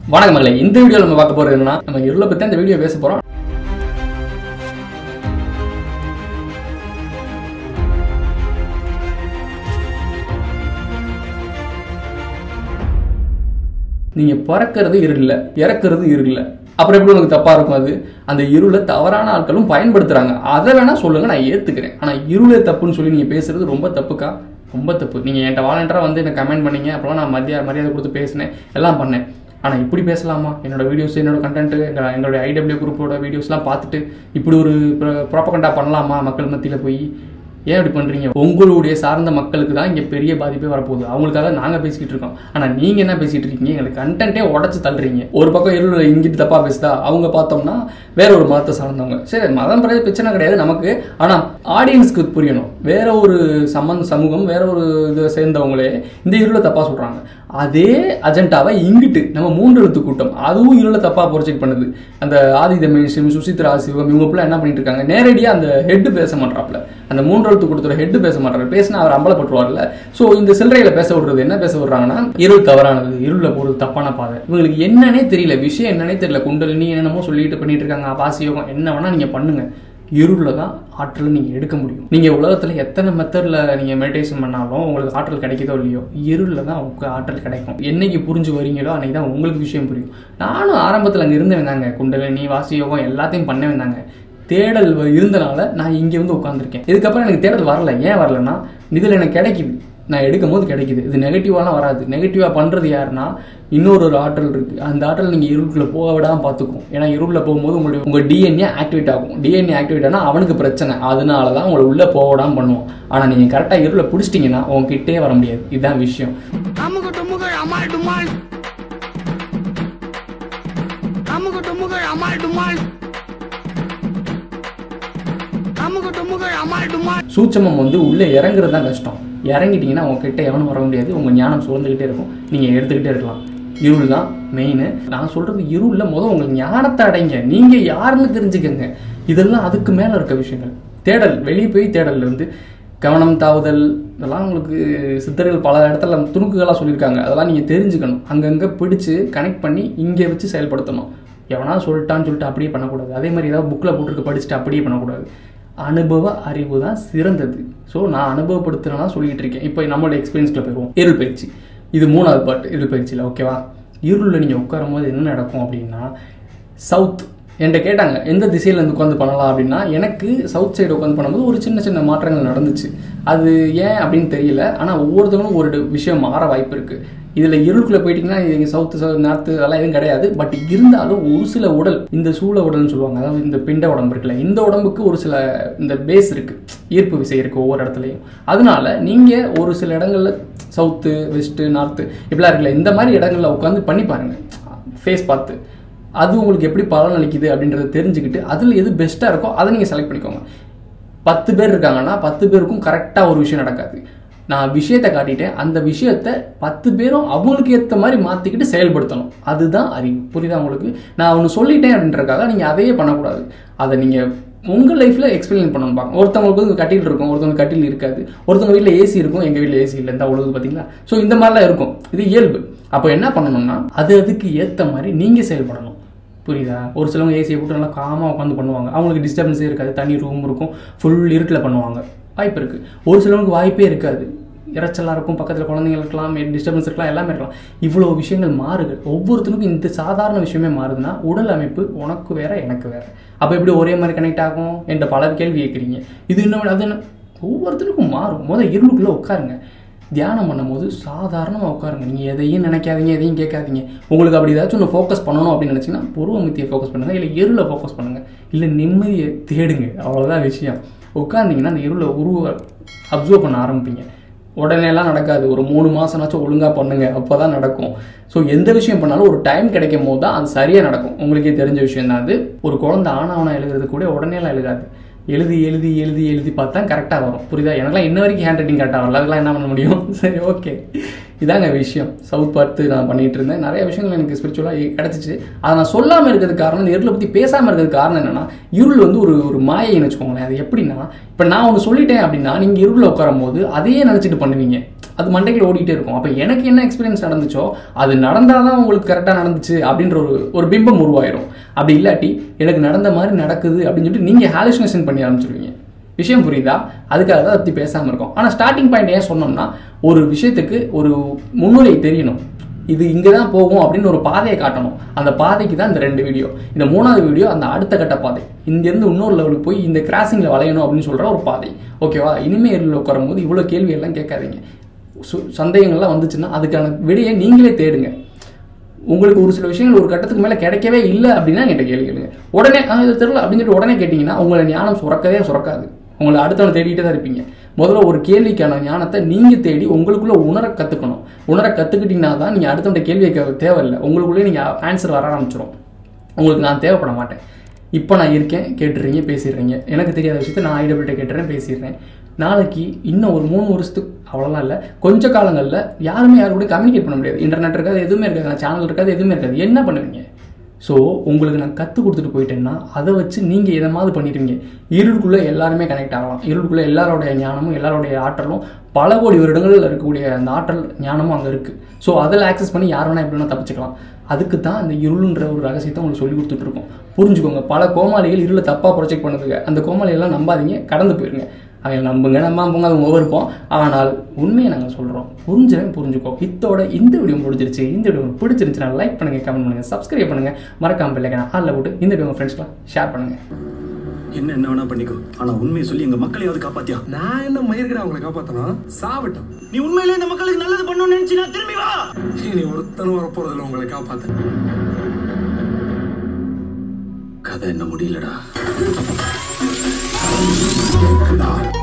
வணக்கம் மகளே இந்த வீடியோ நம்ம பார்க்க போறது என்னன்னா நம்ம இருளை பத்தி இந்த வீடியோ பேச போறோம் நீங்க பிறக்கிறது இருள இறக்குறது இருள அப்புறம் எப்படி உனக்கு தப்பா இருக்கும் அது அந்த இருளை தவறான ஆட்களும் பயன்படுத்துறாங்க அதை வேணா சொல்லுங்க நான் ஏத்துக்கிறேன் ஆனா இருளே தப்புன்னு சொல்லி நீங்க பேசுறது ரொம்ப தப்புக்கா ரொம்ப தப்பு நீங்க என்கிட்ட வாலண்டரா வந்து என்ன கமெண்ட் பண்ணீங்க அப்புறம் நான் மத்திய மரியாதை கொடுத்து பேசினேன் எல்லாம் பண்ணேன் ஆனா இப்படி பேசலாமா என்னோட வீடியோஸ் என்னோட கண்டென்ட் எங்களுடைய ஐடபிள்யூ குரூப்போட வீடியோஸ்லாம் பார்த்துட்டு இப்படி ஒரு ப்ராப்பகண்டா பண்ணலாமா மக்கள் மத்தியில போய் ஏன் இப்படி பண்றீங்க உங்களுடைய சார்ந்த மக்களுக்கு தான் இங்க பெரிய பாதிப்பே வரப்போகுது அவங்களுக்காக நாங்க பேசிக்கிட்டு இருக்கோம் ஆனா நீங்க என்ன பேசிட்டு இருக்கீங்க எங்களுக்கு கண்டென்ட்டே உடச்சு தள்ளுறீங்க ஒரு பக்கம் இருள் இங்கிட்டு தப்பா பேசுதா அவங்க பார்த்தோம்னா வேற ஒரு மதத்தை சார்ந்தவங்க சரி மதம் பிறகு பிரச்சனை கிடையாது நமக்கு ஆனா ஆடியன்ஸ்க்கு புரியணும் வேற ஒரு சம்மந்த சமூகம் வேற ஒரு இதை சேர்ந்தவங்களே இந்த இருளை தப்பா சொல்றாங்க அதே அஜெண்டாவை இங்கிட்டு நம்ம மூன்று எழுத்து கூட்டம் அதுவும் இருளை தப்பா ப்ரொஜெக்ட் பண்ணுது அந்த ஆதி தமிழ் சுசித்ரா சிவம் இவங்க பிள்ளை என்ன பண்ணிட்டு இருக்காங்க நேரடியா அந்த ஹெட் பேச மாட்டாப்ல அந்த மூன்று எழுத்து கொடுத்துற ஹெட் பேச மாட்டாரு பேசினா அவர் அம்பலப்பட்டுருவார்ல சோ இந்த சில்லறையில பேச விடுறது என்ன பேச விடுறாங்கன்னா இருள் தவறானது இருள்ல போறது தப்பான பாதை இவங்களுக்கு என்னன்னே தெரியல விஷயம் என்னன்னே தெரியல குண்டலினி என்னென்னமோ சொல்லிட்டு பண்ணிட்டு இருக்காங்க ஆபாசி யோகம் என்ன வேணா நீங்க பண்ணுங்க இருளில் தான் ஆற்றல் நீங்கள் எடுக்க முடியும் நீங்கள் உலகத்தில் எத்தனை மெத்தடில் நீங்கள் மெடிடேஷன் பண்ணாலும் உங்களுக்கு ஆற்றல் கிடைக்குதோ இல்லையோ இருளில் தான் உங்களுக்கு ஆற்றல் கிடைக்கும் என்னைக்கு புரிஞ்சு வரீங்களோ அன்னைக்கு தான் உங்களுக்கு விஷயம் புரியும் நானும் ஆரம்பத்தில் அங்கே இருந்தவன் தாங்க குண்டலினி வாசி யோகம் எல்லாத்தையும் பண்ண வந்தாங்க தேடல் வ- இருந்தனால நான் இங்கே வந்து உட்காந்துருக்கேன் இதுக்கப்புறம் எனக்கு தேடல் வரல ஏன் வரலன்னா இதில் எனக்கு கிடைக்குது நான் எடுக்கும் போது கிடைக்குது இது நெகட்டிவாலாம் வராது நெகட்டிவாக பண்ணுறது யாருன்னா இன்னொரு ஒரு ஆற்றல் இருக்குது அந்த ஆற்றல் நீங்கள் இருளுக்குள்ளே போக விடாமல் பார்த்துக்கும் ஏன்னா இருளில் போகும்போது உங்களுடைய உங்கள் டிஎன்ஏ ஆக்டிவேட் ஆகும் டிஎன்ஏ ஆக்டிவேட் ஆனால் அவனுக்கு பிரச்சனை அதனால தான் உங்களை உள்ளே போக விடாமல் பண்ணுவோம் ஆனால் நீங்கள் கரெக்டாக இருளை பிடிச்சிட்டிங்கன்னா உங்ககிட்டே வர முடியாது இதுதான் விஷயம் அமுகு டுமுகு அமால் டுமால் அமுகு டுமுகு அமால் டுமால் அமுகு டுமுகு அமால் டுமால் சூட்சமம் வந்து உள்ளே இறங்குறது தான் கஷ்டம் இறங்கிட்டீங்கன்னா உங்ககிட்ட எவனும் வர முடியாது உங்கள் ஞானம் சுரந்துக்கிட்டே இருக்கும் நீங்கள் எடுத்துக்கிட்டே இருக்கலாம் இருள் தான் மெயின் நான் சொல்கிறது இருளில் முதல் உங்கள் ஞானத்தை அடைங்க நீங்கள் யாருன்னு தெரிஞ்சுக்கங்க இதெல்லாம் அதுக்கு மேலே இருக்க விஷயங்கள் தேடல் வெளியே போய் தேடல் இருந்து கவனம் தாவுதல் இதெல்லாம் உங்களுக்கு சித்தர்கள் பல இடத்துல துணுக்குகளாக சொல்லியிருக்காங்க அதெல்லாம் நீங்கள் தெரிஞ்சுக்கணும் அங்கங்கே பிடிச்சு கனெக்ட் பண்ணி இங்கே வச்சு செயல்படுத்தணும் எவனா சொல்லிட்டான்னு சொல்லிட்டு அப்படியே பண்ணக்கூடாது அதே மாதிரி ஏதாவது புக்கில் போட்டிருக்க படிச்சுட்டு அப்படியே பண்ணக்கூடாது அனுபவ அறிவு தான் சிறந்தது ஸோ நான் அனுபவப்படுத்துறேன்னா சொல்லிட்டு இருக்கேன் இப்போ நம்மளோட எக்ஸ்பீரியன்ஸ்ல போயிடுவோம் இருள் பயிற்சி இது மூணாவது பாட்டு இருள் பயிற்சியில் ஓகேவா இருளில் நீங்கள் உட்காரும் போது என்ன நடக்கும் அப்படின்னா சவுத் என்கிட்ட கேட்டாங்க எந்த திசையில இருந்து உட்காந்து பண்ணலாம் அப்படின்னா எனக்கு சவுத் சைடு உட்காந்து பண்ணும்போது ஒரு சின்ன சின்ன மாற்றங்கள் நடந்துச்சு அது ஏன் அப்படின்னு தெரியல ஆனால் ஒவ்வொருத்தவங்களும் ஒரு விஷயம் மாற வாய்ப்பு இருக்கு இதில் இருளுக்குள்ளே போயிட்டீங்கன்னா இங்கே சவுத்து சவுத் நார்த்து அதெல்லாம் எதுவும் கிடையாது பட் இருந்தாலும் ஒரு சில உடல் இந்த சூழ உடல்னு சொல்லுவாங்க அதாவது இந்த பிண்ட உடம்பு இருக்குல்ல இந்த உடம்புக்கு ஒரு சில இந்த பேஸ் இருக்கு ஈர்ப்பு விசை இருக்கு ஒவ்வொரு இடத்துலையும் அதனால நீங்கள் ஒரு சில இடங்கள்ல சவுத்து வெஸ்ட்டு நார்த்து இப்படிலாம் இருக்குல்ல இந்த மாதிரி இடங்கள்ல உட்காந்து பண்ணி பாருங்க ஃபேஸ் பார்த்து அது உங்களுக்கு எப்படி பலன் அளிக்குது அப்படின்றத தெரிஞ்சுக்கிட்டு அதில் எது பெஸ்ட்டாக இருக்கோ அதை நீங்கள் செலக்ட் பண்ணிக்கோங்க பத்து பேர் இருக்காங்கன்னா பத்து பேருக்கும் கரெக்டாக ஒரு விஷயம் நடக்காது நான் விஷயத்தை காட்டிட்டேன் அந்த விஷயத்த பத்து பேரும் அவங்களுக்கு ஏற்ற மாதிரி மாற்றிக்கிட்டு செயல்படுத்தணும் அதுதான் அறிவு புரியுதா உங்களுக்கு நான் ஒன்று சொல்லிட்டேன் அப்படின்றக்காக நீங்கள் அதையே பண்ணக்கூடாது அதை நீங்கள் உங்கள் லைஃப்பில் எக்ஸ்பிளைன் பண்ணணும் பாருங்க ஒருத்தவங்களுக்கு வந்து கட்டில் இருக்கும் ஒருத்தவங்க கட்டில் இருக்காது ஒருத்தவங்க வீட்டில் ஏசி இருக்கும் எங்கள் வீட்டில் ஏசி இல்லை இந்த உழுது பார்த்தீங்களா ஸோ இந்த மாதிரிலாம் இருக்கும் இது இயல்பு அப்போ என்ன பண்ணணும்னா அது அதுக்கு ஏற்ற மாதிரி நீங்கள் செயல்படணும் புரியுதா ஒரு சிலவங்க ஏசியை போட்டு நல்லா காமாக உட்காந்து பண்ணுவாங்க அவங்களுக்கு டிஸ்டர்பன்ஸே இருக்காது தனி ரூம் இருக்கும் ஃபுல் இருட்டில் பண்ணுவாங்க வாய்ப்பு இருக்குது ஒரு சிலவங்களுக்கு வாய்ப்பே இருக்காது இறைச்சலாக இருக்கும் பக்கத்தில் குழந்தைங்க இருக்கலாம் டிஸ்டர்பன்ஸ் இருக்கலாம் எல்லாமே இருக்கலாம் இவ்வளோ விஷயங்கள் மாறுது ஒவ்வொருத்தருக்கும் இந்த சாதாரண விஷயமே மாறுதுன்னா உடல் அமைப்பு உனக்கு வேற எனக்கு வேற அப்போ எப்படி ஒரே மாதிரி கனெக்ட் ஆகும் என்ற பல கேள்வி கேட்குறீங்க இது இன்னும் அது என்ன ஒவ்வொருத்தருக்கும் மாறும் முதல் இருளுக்குள்ளே உட்காருங்க தியானம் பண்ணும்போது சாதாரணமாக உட்காருங்க நீங்கள் எதையும் நினைக்காதீங்க எதையும் கேட்காதீங்க உங்களுக்கு அப்படி ஏதாச்சும் ஒன்று ஃபோக்கஸ் பண்ணணும் அப்படின்னு நினச்சிங்கன்னா பூர்வமித்தியை ஃபோக்கஸ் பண்ணுங்க இல்லை இருளை ஃபோக்கஸ் பண்ணுங்க இல்லை நிம்மதியை தேடுங்க அவ்வளோதான் விஷயம் உட்காந்தீங்கன்னா அந்த இருளை உருவ அப்சர்வ் பண்ண ஆரம்பிப்பீங்க உடனேலாம் நடக்காது ஒரு மூணு மாதம்னாச்சும் ஒழுங்காக பண்ணுங்க அப்போ தான் நடக்கும் ஸோ எந்த விஷயம் பண்ணாலும் ஒரு டைம் கிடைக்கும் போது தான் அது சரியாக நடக்கும் உங்களுக்கே தெரிஞ்ச விஷயம் தான் அது ஒரு குழந்தை ஆனாவனா எழுதுறது கூட உடனேலாம் எழுதாது எழுதி எழுதி எழுதி எழுதி பார்த்தா கரெக்டாக வரும் புரியுதா எனக்குலாம் இன்ன வரைக்கும் ஹேண்ட் ரைட்டிங் கரெக்டாக வரல அதெல்லாம் என்ன பண்ண முடியும் சரி ஓகே இதாங்க விஷயம் சவுத் பார்த்து நான் பண்ணிட்டு இருந்தேன் நிறைய விஷயங்கள் எனக்கு ஸ்பிரிச்சுவலாக கிடச்சிச்சு அதை நான் சொல்லாமல் இருக்கிறதுக்கு காரணம் இந்த இருளை பற்றி பேசாமல் இருக்கிறதுக்கு காரணம் என்னன்னா இருள் வந்து ஒரு ஒரு மாயைன்னு வச்சுக்கோங்களேன் அது எப்படின்னா இப்போ நான் ஒன்று சொல்லிட்டேன் அப்படின்னா நீங்கள் இருளில் உட்காரும் போது அதையே நினச்சிட்டு பண்ணுவீங்க அது மண்டைக்குள்ள ஓடிட்டே இருக்கும் அப்போ எனக்கு என்ன எக்ஸ்பீரியன்ஸ் நடந்துச்சோ அது நடந்தால் தான் உங்களுக்கு கரெக்டாக நடந்துச்சு அப்படின்ற ஒரு ஒரு பிம்பம் உருவாயிரும் அப்படி இல்லாட்டி எனக்கு நடந்த மாதிரி நடக்குது அப்படின்னு சொல்லிட்டு நீங்கள் ஹாலுசினேஷன் பண்ணி ஆரம்பிச்சிருவீங்க விஷயம் புரியுதா அதுக்காக தான் அதை பற்றி பேசாமல் இருக்கோம் ஆனால் ஸ்டார்டிங் பாயிண்ட் ஏன் சொன்னோம்னா ஒரு விஷயத்துக்கு ஒரு முன்னுரை தெரியணும் இது இங்கே தான் போகும் அப்படின்னு ஒரு பாதையை காட்டணும் அந்த பாதைக்கு தான் இந்த ரெண்டு வீடியோ இந்த மூணாவது வீடியோ அந்த அடுத்த கட்ட பாதை இங்கேருந்து இன்னொரு லெவலுக்கு போய் இந்த கிராசிங்கில் வளையணும் அப்படின்னு சொல்கிற ஒரு பாதை ஓகேவா இனிமே இருளில் உட்காரும் போது இவ்வளோ கேள்வி எல்லாம் கேட்காதீங்க சு- சந்தேகங்கள்லாம் வந்துச்சுன்னா அதுக்கான விடையை நீங்களே தேடுங்க உங்களுக்கு ஒரு சில விஷயங்கள் ஒரு கட்டத்துக்கு மேலே கிடைக்கவே இல்லை அப்படின்னா என்கிட்ட கேள்வி கேளுங்க உடனே ஆ இது தெரியல அப்படின்னு சொல்லிட்டு உடனே கேட்டிங்கன்னா உங்களை ஞானம் சுரக்கவே சுரக்காது உங்களை அடுத்தவனை தேடிட்டே தான் இருப்பீங்க முதல்ல ஒரு கேள்விக்கான ஞானத்தை நீங்கள் தேடி உங்களுக்குள்ள உணர கற்றுக்கணும் உணர கற்றுக்கிட்டீங்கன்னா தான் நீங்கள் அடுத்தவன்ட்ட கேள்வி கேட்க தேவையில்லை உங்களுக்குள்ளே நீங்கள் ஆன்சர் வர ஆரம்பிச்சிடும் உங்களுக்கு நான் தேவைப்பட மாட்டேன் இப்போ நான் இருக்கேன் கேட்டுறீங்க பேசிடுறீங்க எனக்கு தெரியாத விஷயத்த நான் ஐடபிள்கிட்ட கேட்டுறேன் பேசிடுறேன் நாளைக்கு இன்னும் ஒரு மூணு வருஷத்துக்கு அவ்வளோலாம் இல்லை கொஞ்ச காலங்களில் யாருமே யாரு கூட கம்யூனிகேட் பண்ண முடியாது இன்டர்நெட் இருக்காது எதுவுமே இருக்காது சேனல் இருக்காது எதுவுமே இருக்காது என்ன பண்ணுவீங்க ஸோ உங்களுக்கு நான் கற்றுக் கொடுத்துட்டு போயிட்டேன்னா அதை வச்சு நீங்கள் எதமாவது பண்ணிடுவீங்க இருளுக்குள்ளே எல்லாருமே கனெக்ட் ஆகலாம் இருளுக்குள்ளே எல்லாரோடைய ஞானமும் எல்லாரோடைய ஆற்றலும் பல கோடி வருடங்கள் இருக்கக்கூடிய அந்த ஆற்றல் ஞானமும் அங்கே இருக்குது ஸோ அதில் ஆக்சஸ் பண்ணி யார் வேணா எப்படி வேணா தப்பிச்சுக்கலாம் அதுக்கு தான் இந்த இருளுன்ற ஒரு ரகசியத்தை உங்களுக்கு சொல்லி கொடுத்துட்டு இருக்கோம் புரிஞ்சுக்கோங்க பல கோமாளிகள் இருளை தப்பாக ப்ரொஜெக்ட் பண்ணுதுங்க அந்த கோமாளிகள்லாம் நம்பாதீங்க கடந்து போயிருங்க அவங்க நம்புங்க நம்பாம்புங்க அது உங்க விருப்பம் ஆனால் உண்மையை நாங்கள் சொல்கிறோம் புரிஞ்சவன் புரிஞ்சுக்கோ இத்தோட இந்த வீடியோ முடிஞ்சிருச்சு இந்த வீடியோ உங்களுக்கு பிடிச்சிருந்துச்சுன்னா லைக் பண்ணுங்க கமெண்ட் பண்ணுங்க சப்ஸ்கிரைப் பண்ணுங்க மறக்காம பிள்ளைங்க ஆளில் போட்டு இந்த வீடியோ உங்கள் ஃப்ரெண்ட்ஸ்லாம் ஷேர் பண்ணுங்க என்ன என்ன வேணா பண்ணிக்கோ ஆனா உண்மையை சொல்லி எங்க மக்களையாவது காப்பாத்தியா நான் என்ன மயிருக்கிறேன் அவங்களை காப்பாத்தணும் சாவட்டும் நீ உண்மையிலே இந்த மக்களுக்கு நல்லது பண்ணணும்னு நினைச்சு நான் திரும்பி வா இனி ஒருத்தனும் வரப்போறதில்ல உங்களை காப்பாத்த கதை என்ன முடியலடா கேக்குதா